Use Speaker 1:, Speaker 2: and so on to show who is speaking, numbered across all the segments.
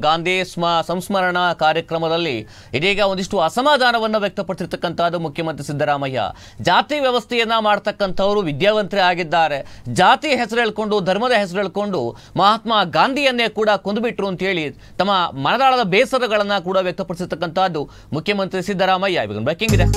Speaker 1: ಗಾಂಧಿ ಸ್ಮ ಸಂಸ್ಮರಣಾ ಕಾರ್ಯಕ್ರಮದಲ್ಲಿ ಇದೀಗ ಒಂದಿಷ್ಟು ಅಸಮಾಧಾನವನ್ನು ವ್ಯಕ್ತಪಡಿಸಿರ್ತಕ್ಕಂಥದ್ದು ಮುಖ್ಯಮಂತ್ರಿ ಸಿದ್ದರಾಮಯ್ಯ ಜಾತಿ ವ್ಯವಸ್ಥೆಯನ್ನ ಮಾಡ್ತಕ್ಕಂಥವರು ವಿದ್ಯಾವಂತರೇ ಆಗಿದ್ದಾರೆ ಜಾತಿ ಹೆಸರು ಹೇಳ್ಕೊಂಡು ಧರ್ಮದ ಹೆಸರು ಹೇಳ್ಕೊಂಡು ಮಹಾತ್ಮ ಗಾಂಧಿಯನ್ನೇ ಕೂಡ ಕೊಂದುಬಿಟ್ರು ಅಂತ ಹೇಳಿ ತಮ್ಮ ಮನದಾಳದ ಬೇಸರಗಳನ್ನ ಕೂಡ ವ್ಯಕ್ತಪಡಿಸಿರ್ತಕ್ಕಂಥದ್ದು ಮುಖ್ಯಮಂತ್ರಿ ಸಿದ್ದರಾಮಯ್ಯ ಇವಾಗ ಬ್ರೇಕಿಂಗ್ ಇದೆ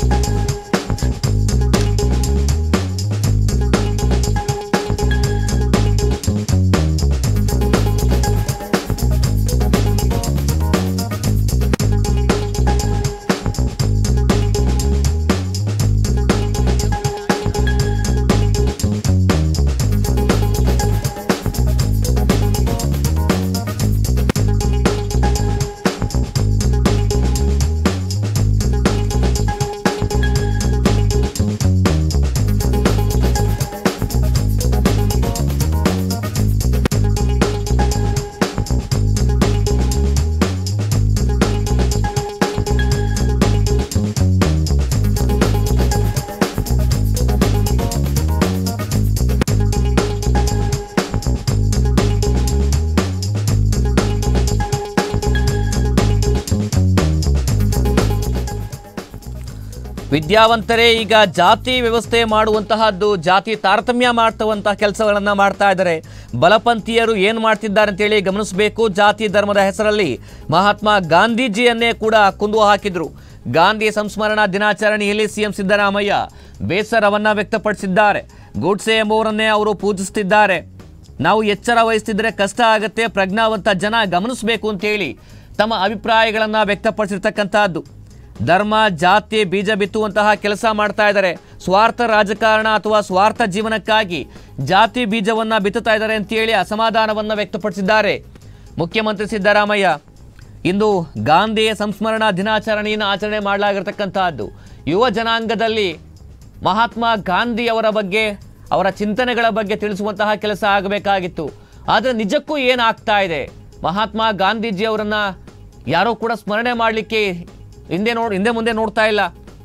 Speaker 1: ವಿದ್ಯಾವಂತರೇ ಈಗ ಜಾತಿ ವ್ಯವಸ್ಥೆ ಮಾಡುವಂತಹದ್ದು ಜಾತಿ ತಾರತಮ್ಯ ಮಾಡ್ತವಂತಹ ಕೆಲಸಗಳನ್ನ ಮಾಡ್ತಾ ಇದ್ದಾರೆ ಬಲಪಂಥೀಯರು ಏನು ಮಾಡ್ತಿದ್ದಾರೆ ಅಂತೇಳಿ ಗಮನಿಸಬೇಕು ಜಾತಿ ಧರ್ಮದ ಹೆಸರಲ್ಲಿ ಮಹಾತ್ಮ ಗಾಂಧೀಜಿಯನ್ನೇ ಕೂಡ ಕುಂದು ಹಾಕಿದ್ರು ಗಾಂಧಿ ಸಂಸ್ಮರಣಾ ದಿನಾಚರಣೆಯಲ್ಲಿ ಸಿಎಂ ಸಿದ್ದರಾಮಯ್ಯ ಬೇಸರವನ್ನ ವ್ಯಕ್ತಪಡಿಸಿದ್ದಾರೆ ಗೂಡ್ಸೆ ಎಂಬುವರನ್ನೇ ಅವರು ಪೂಜಿಸ್ತಿದ್ದಾರೆ ನಾವು ಎಚ್ಚರ ವಹಿಸ್ತಿದ್ರೆ ಕಷ್ಟ ಆಗತ್ತೆ ಪ್ರಜ್ಞಾವಂತ ಜನ ಗಮನಿಸಬೇಕು ಅಂತೇಳಿ ತಮ್ಮ ಅಭಿಪ್ರಾಯಗಳನ್ನು ವ್ಯಕ್ತಪಡಿಸಿರ್ತಕ್ಕಂಥದ್ದು ಧರ್ಮ ಜಾತಿ ಬೀಜ ಬಿತ್ತುವಂತಹ ಕೆಲಸ ಮಾಡ್ತಾ ಇದ್ದಾರೆ ಸ್ವಾರ್ಥ ರಾಜಕಾರಣ ಅಥವಾ ಸ್ವಾರ್ಥ ಜೀವನಕ್ಕಾಗಿ ಜಾತಿ ಬೀಜವನ್ನ ಬಿತ್ತುತ್ತಾ ಇದ್ದಾರೆ ಅಂತೇಳಿ ಅಸಮಾಧಾನವನ್ನು ವ್ಯಕ್ತಪಡಿಸಿದ್ದಾರೆ ಮುಖ್ಯಮಂತ್ರಿ ಸಿದ್ದರಾಮಯ್ಯ ಇಂದು ಗಾಂಧಿ ಸಂಸ್ಮರಣಾ ದಿನಾಚರಣೆಯನ್ನು ಆಚರಣೆ ಮಾಡಲಾಗಿರ್ತಕ್ಕಂತಹದ್ದು ಯುವ ಜನಾಂಗದಲ್ಲಿ ಮಹಾತ್ಮ ಗಾಂಧಿ ಅವರ ಬಗ್ಗೆ ಅವರ ಚಿಂತನೆಗಳ ಬಗ್ಗೆ ತಿಳಿಸುವಂತಹ ಕೆಲಸ ಆಗಬೇಕಾಗಿತ್ತು ಆದರೆ ನಿಜಕ್ಕೂ ಏನಾಗ್ತಾ ಇದೆ ಮಹಾತ್ಮ ಗಾಂಧೀಜಿ ಅವರನ್ನ ಯಾರೋ ಕೂಡ ಸ್ಮರಣೆ ಮಾಡಲಿಕ್ಕೆ ಹಿಂದೆ ನೋಡ್ ಹಿಂದೆ ಮುಂದೆ ನೋಡ್ತಾ ಇಲ್ಲ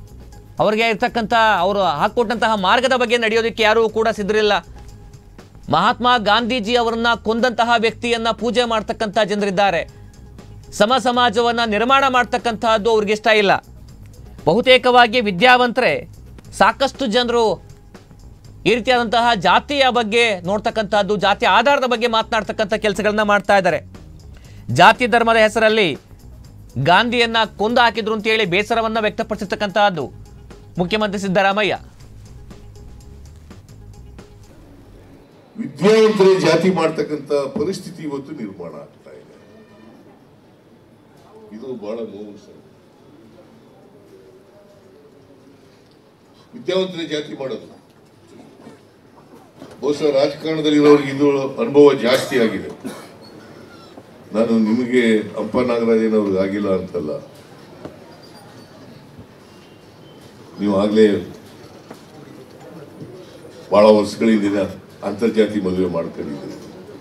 Speaker 1: ಅವರಿಗೆ ಇರ್ತಕ್ಕಂಥ ಅವರು ಹಾಕೊಟ್ಟಂತಹ ಮಾರ್ಗದ ಬಗ್ಗೆ ನಡೆಯೋದಕ್ಕೆ ಯಾರೂ ಕೂಡ ಸಿದ್ಧರಿಲ್ಲ ಮಹಾತ್ಮ ಗಾಂಧೀಜಿ ಅವರನ್ನ ಕೊಂದಂತಹ ವ್ಯಕ್ತಿಯನ್ನ ಪೂಜೆ ಮಾಡ್ತಕ್ಕಂಥ ಜನರಿದ್ದಾರೆ ಸಮ ಸಮಾಜವನ್ನ ನಿರ್ಮಾಣ ಮಾಡ್ತಕ್ಕಂತಹದ್ದು ಅವ್ರಿಗೆ ಇಷ್ಟ ಇಲ್ಲ ಬಹುತೇಕವಾಗಿ ವಿದ್ಯಾವಂತರೇ ಸಾಕಷ್ಟು ಜನರು ಈ ರೀತಿಯಾದಂತಹ ಜಾತಿಯ ಬಗ್ಗೆ ನೋಡ್ತಕ್ಕಂಥದ್ದು ಜಾತಿ ಆಧಾರದ ಬಗ್ಗೆ ಮಾತನಾಡ್ತಕ್ಕಂಥ ಕೆಲಸಗಳನ್ನ ಮಾಡ್ತಾ ಇದ್ದಾರೆ ಜಾತಿ ಧರ್ಮದ ಹೆಸರಲ್ಲಿ ಗಾಂಧಿಯನ್ನ ಕೊಂದು ಹಾಕಿದ್ರು ಅಂತೇಳಿ ಬೇಸರವನ್ನ ವ್ಯಕ್ತಪಡಿಸಿರ್ತಕ್ಕಂತಹದ್ದು ಮುಖ್ಯಮಂತ್ರಿ ಸಿದ್ದರಾಮಯ್ಯ
Speaker 2: ವಿದ್ಯಾವಂತರೇ ಜಾತಿ ಮಾಡ್ತಕ್ಕಂತ ಪರಿಸ್ಥಿತಿ ಇವತ್ತು ನಿರ್ಮಾಣ ಆಗ್ತಾ ಇದೆ ಇದು ಬಹಳ ನೋವು ಸರ್ ವಿದ್ಯಾವಂತರೇ ಜಾತಿ ಮಾಡೋದು ಬಹುಶಃ ರಾಜಕಾರಣದಲ್ಲಿ ಇರೋರಿಗೆ ಇದು ಅನುಭವ ಜಾಸ್ತಿ ಆಗಿದೆ ನಾನು ನಿಮಗೆ ಅಂಪ ನಾಗರಾಜನವ್ರಿಗೆ ಆಗಿಲ್ಲ ಅಂತಲ್ಲ ನೀವು ಆಗ್ಲೇ ಬಹಳ ವರ್ಷಗಳಿಂದ ಅಂತರ್ಜಾತಿ ಮದುವೆ ಮಾಡ್ಕೊಂಡಿದ್ದೀರಿ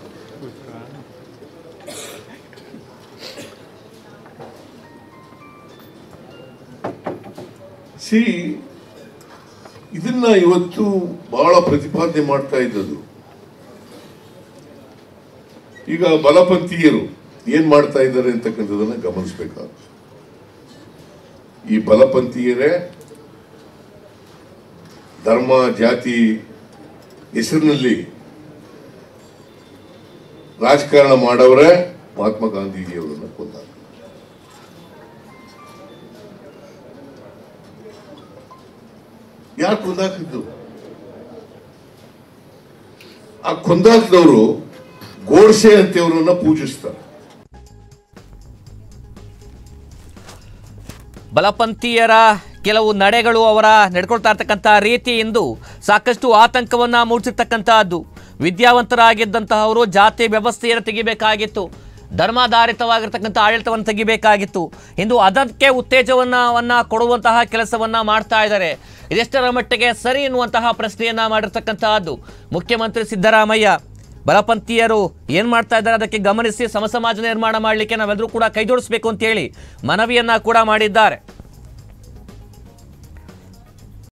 Speaker 2: ಸಿ ಇದನ್ನ ಇವತ್ತು ಬಹಳ ಪ್ರತಿಪಾದನೆ ಮಾಡ್ತಾ ಇದ್ದದ್ದು ಈಗ ಬಲಪಂಥೀಯರು ಏನ್ ಮಾಡ್ತಾ ಇದ್ದಾರೆ ಅಂತಕ್ಕಂಥದನ್ನ ಗಮನಿಸಬೇಕಾಗುತ್ತೆ ಈ ಬಲಪಂಥೀಯರೇ ಧರ್ಮ ಜಾತಿ ಹೆಸರಿನಲ್ಲಿ ರಾಜಕಾರಣ ಮಾಡವರೇ ಮಹಾತ್ಮ ಗಾಂಧೀಜಿಯವರನ್ನ ಕೊಂದ ಯಾರು ಕೊಂದಾಕಿದ್ದು ಆ ಕೊಂದಾಕಿದವರು ಗೋಡ್ಸೆ ಅಂತೇವ್ರನ್ನ ಪೂಜಿಸ್ತಾರೆ
Speaker 1: ಬಲಪಂಥೀಯರ ಕೆಲವು ನಡೆಗಳು ಅವರ ನಡ್ಕೊಳ್ತಾ ಇರ್ತಕ್ಕಂಥ ರೀತಿಯಿಂದ ಸಾಕಷ್ಟು ಆತಂಕವನ್ನ ಮೂಡಿಸಿರ್ತಕ್ಕಂತಹದ್ದು ವಿದ್ಯಾವಂತರಾಗಿದ್ದಂತಹವರು ಜಾತಿ ವ್ಯವಸ್ಥೆಯನ್ನು ತೆಗಿಬೇಕಾಗಿತ್ತು ಧರ್ಮಾಧಾರಿತವಾಗಿರ್ತಕ್ಕಂಥ ಆಡಳಿತವನ್ನು ತೆಗಿಬೇಕಾಗಿತ್ತು ಇಂದು ಅದಕ್ಕೆ ಉತ್ತೇಜವನ್ನ ವನ್ನ ಕೊಡುವಂತಹ ಕೆಲಸವನ್ನ ಮಾಡ್ತಾ ಇದ್ದಾರೆ ಇದೆಷ್ಟರ ಮಟ್ಟಿಗೆ ಸರಿ ಎನ್ನುವಂತಹ ಪ್ರಶ್ನೆಯನ್ನ ಮಾಡಿರ್ತಕ್ಕಂತಹದ್ದು ಮುಖ್ಯಮಂತ್ರಿ ಸಿದ್ದರಾಮಯ್ಯ ಬಲಪಂಥೀಯರು ಏನ್ ಮಾಡ್ತಾ ಇದ್ದಾರೆ ಅದಕ್ಕೆ ಗಮನಿಸಿ ಸಮಸಮಾಜ ನಿರ್ಮಾಣ ಮಾಡಲಿಕ್ಕೆ ನಾವೆಲ್ಲರೂ ಕೂಡ ಕೈ ಜೋಡಿಸ್ಬೇಕು ಅಂತ ಹೇಳಿ ಮನವಿಯನ್ನ ಕೂಡ ಮಾಡಿದ್ದಾರೆ